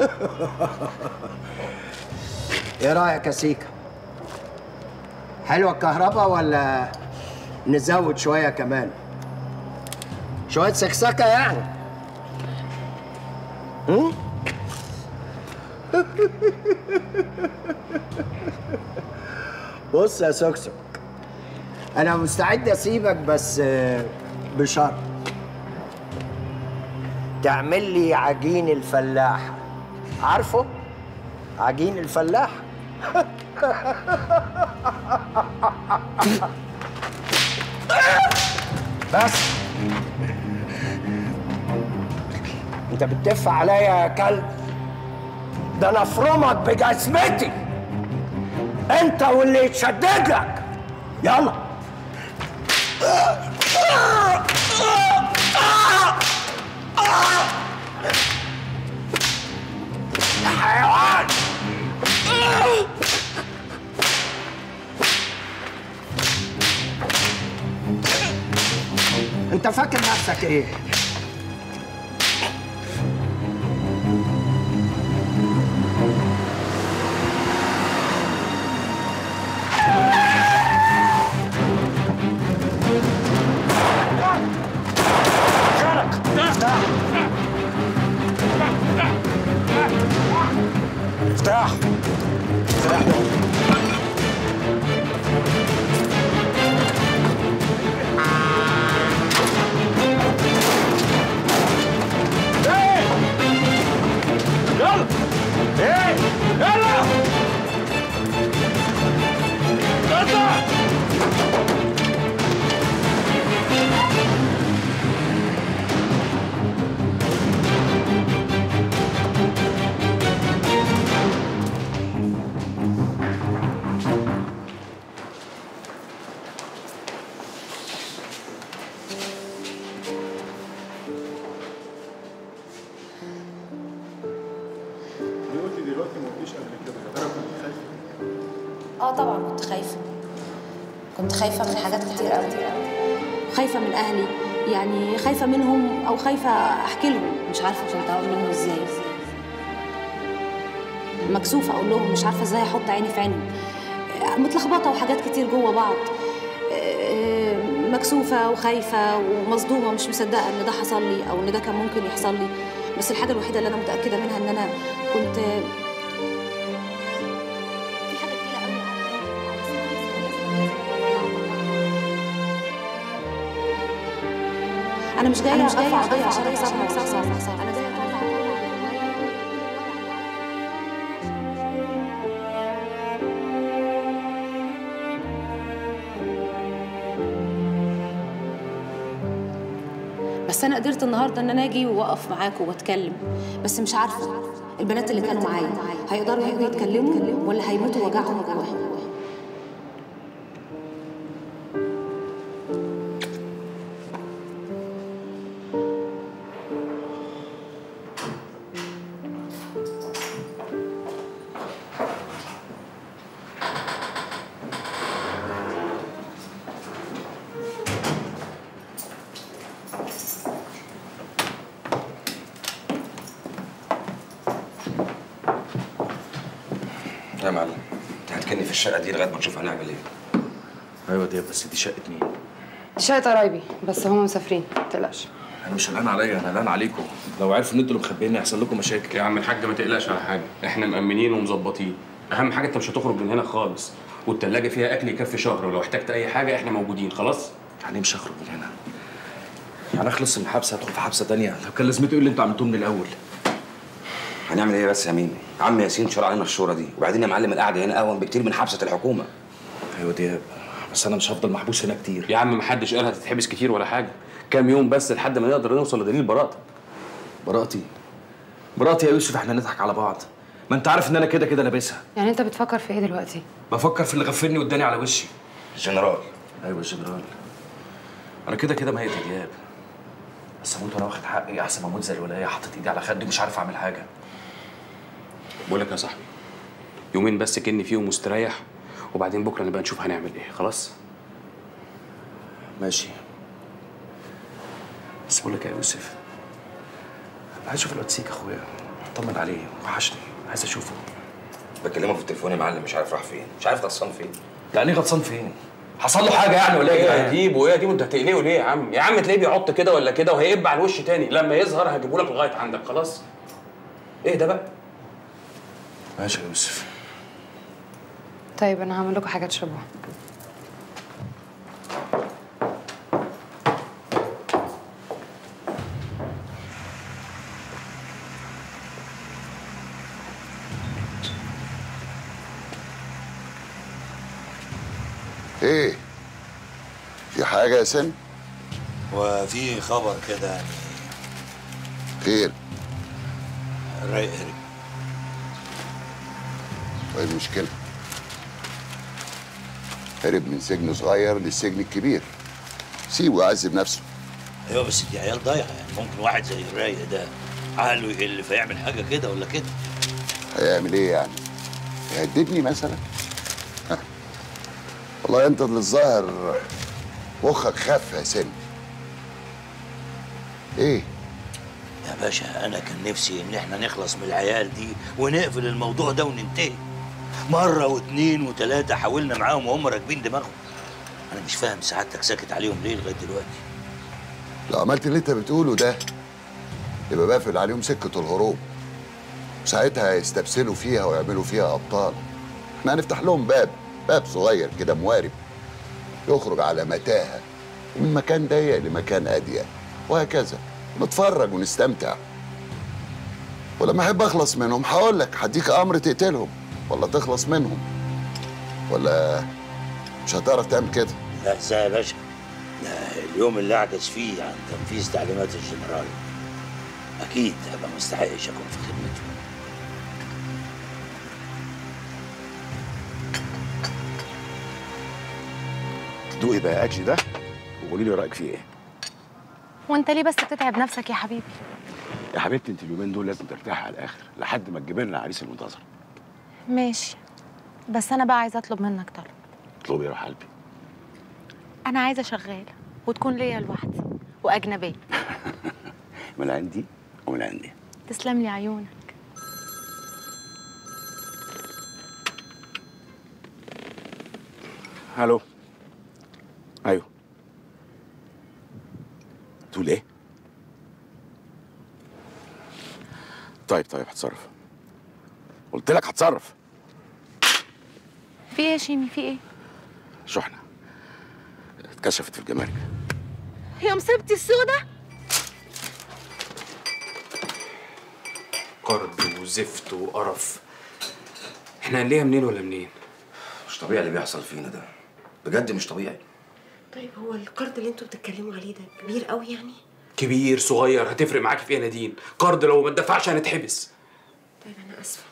ايه رايك يا سيكا حلوه الكهرباء ولا نزود شويه كمان شويه سكسكه يعني هم؟ بص يا سكسك انا مستعد اسيبك بس آه، بشرط تعمل لي عجين الفلاح عارفه عجين الفلاح بس انت بتدف عليا يا كلب ده انا افرمك بجزمتي انت واللي يتشدد لك يلا يا حيوان انت فاكر نفسك ايه افتح افتح يلا ايه يلا اطلع قلتي دلوقتي ما قلتيش قبل كده انا كنت خايفه اه طبعا كنت خايفه كنت خايفه من حاجات كتير قوي خايفه من اهلي يعني خايفه منهم او خايفه احكي لهم مش عارفه كنت اقول لهم ازاي مكسوفه اقول لهم مش عارفه ازاي احط عيني في عينهم آه، متلخبطه وحاجات كتير جوه بعض آه، مكسوفه وخايفه ومصدومه مش مصدقه ان ده حصل لي او ان ده كان ممكن يحصل لي بس الحاجه الوحيده اللي انا متاكده منها ان انا كنت في حاجه تقيله انا مش جايه مش جايه قضيه عشان اكسبها واكسبها انا جايه اطلع بس انا قدرت النهارده ان انا اجي واقف معاكم واتكلم بس مش عارفه البنات اللي كانوا معايا هيقدروا يجوا يتكلموا ولا هيموتوا وجعهم جواهم يا معلم انت هتكني في الشقه دي لغايه ما نشوف هنعمل ايه ايوه دي بس دي شقه مين؟ دي شقة قرايبي بس هم مسافرين متقلقش انا مش قلقان عليا انا قلقان عليكم لو عرفوا ان انتوا اللي مخبيني هيحصل لكم مشاكل يا عم الحاج ما تقلقش على حاجه احنا مأمنين ومظبطين اهم حاجه انت مش هتخرج من هنا خالص والتلاجة فيها اكل يكفي شهر ولو احتجت اي حاجه احنا موجودين خلاص يعني مش هخرج من هنا يعني اخلص من الحبس هدخل في حبسه تانية لو كان لازمته ايه اللي انتوا عملتوه من الاول هنعمل ايه بس يا مين عم ياسين شرع علينا الشورى دي وبعدين يا معلم القعده هنا اهون بكتير من حبسه الحكومه ايوه دياب بس انا مش هفضل محبوس هنا كتير يا عم محدش قال هتتحبس كتير ولا حاجه كام يوم بس لحد ما نقدر نوصل لدليل براءتك براءتي براءتي يا يوسف احنا نضحك على بعض ما انت عارف ان انا كده كده لابسها يعني انت بتفكر في ايه دلوقتي بفكر في اللي غفلني واداني على وشي الجنرال ايوه يا جنرال انا كده كده ميت يا دياب بس اموت وانا واخد حقي احسن ما اموت زي الولايه حاطط ايدي على خدي ومش عارف اعمل حاجه بقول لك يا صاحبي يومين بس كني فيهم مستريح وبعدين بكره نبقى نشوف هنعمل ايه خلاص ماشي بس بقول لك يا يوسف عايز اشوف الواد سيك اخويا اطمن عليه وحشني عايز اشوفه بكلمه في التليفون يا معلم مش عارف راح فين مش عارف غلطان فين يعني ايه غلطان فين حصل له حاجه يعني ولا ايه يا ايه يا جدعان؟ ديب وايه يا ديب انت هتقلقه ليه يا عم يا عم تلاقيه بيعط كده ولا كده وهيقب على الوش تاني لما يظهر هجيبه لك لغايه عندك خلاص ايه ده بقى ماشي يا يوسف طيب انا هعمل لكم حاجه تشربوها ايه في حاجة يا سن وفي خبر كده يعني خير رايق هرب وايه المشكلة هرب من سجن صغير للسجن الكبير سيبه يعذب نفسه ايوه بس دي عيال ضايعه يعني ممكن واحد زي الرايق ده عقله يقل فيعمل حاجه كده ولا كده هيعمل ايه يعني يهددني مثلا ها. والله انت اللي الظاهر مخك خف يا سن ايه يا باشا انا كان نفسي ان احنا نخلص من العيال دي ونقفل الموضوع ده وننتهي مره واتنين وتلاته حاولنا معاهم وهم راكبين دماغهم انا مش فاهم سعادتك ساكت عليهم ليه لغايه دلوقتي لو عملت اللي انت بتقوله ده يبقى بقفل عليهم سكة الهروب ساعتها هيستبسلوا فيها ويعملوا فيها أبطال احنا هنفتح لهم باب باب صغير كده موارب يخرج على متاهة من مكان ضيق لمكان أضيق وهكذا نتفرج ونستمتع ولما أحب أخلص منهم هقول لك هديك أمر تقتلهم ولا تخلص منهم ولا مش هتعرف تعمل كده لا ازاي يا باشا ده اليوم اللي اعجز فيه عن تنفيذ تعليمات الجنرال اكيد هبقى مستحقش اكون في خدمته دوقي بقى اكلي ده وقولي لي رايك فيه ايه وانت ليه بس بتتعب نفسك يا حبيبي يا حبيبتي انت اليومين دول لازم ترتاحي على الاخر لحد ما تجيبي لنا عريس المنتظر ماشي بس انا بقى عايزه اطلب منك طلب اطلبي يا روح قلبي انا عايزه شغاله وتكون ليا لوحدي واجنبيه من عندي ومن عندي تسلم لي عيونك الو ايوه تقول ايه طيب طيب هتصرف قلت لك هتصرف في ايه يا شيمي في ايه شحنه اتكشفت في الجمارك يا مصيبتي السودة قرد وزفت وقرف احنا هنلاقيها منين ولا منين مش طبيعي اللي بيحصل فينا ده بجد مش طبيعي طيب هو القرض اللي انتوا بتتكلموا عليه ده كبير قوي يعني كبير صغير هتفرق معاكي في ايه يا نادين قرض لو ما اتدفعش هنتحبس طيب انا اسفه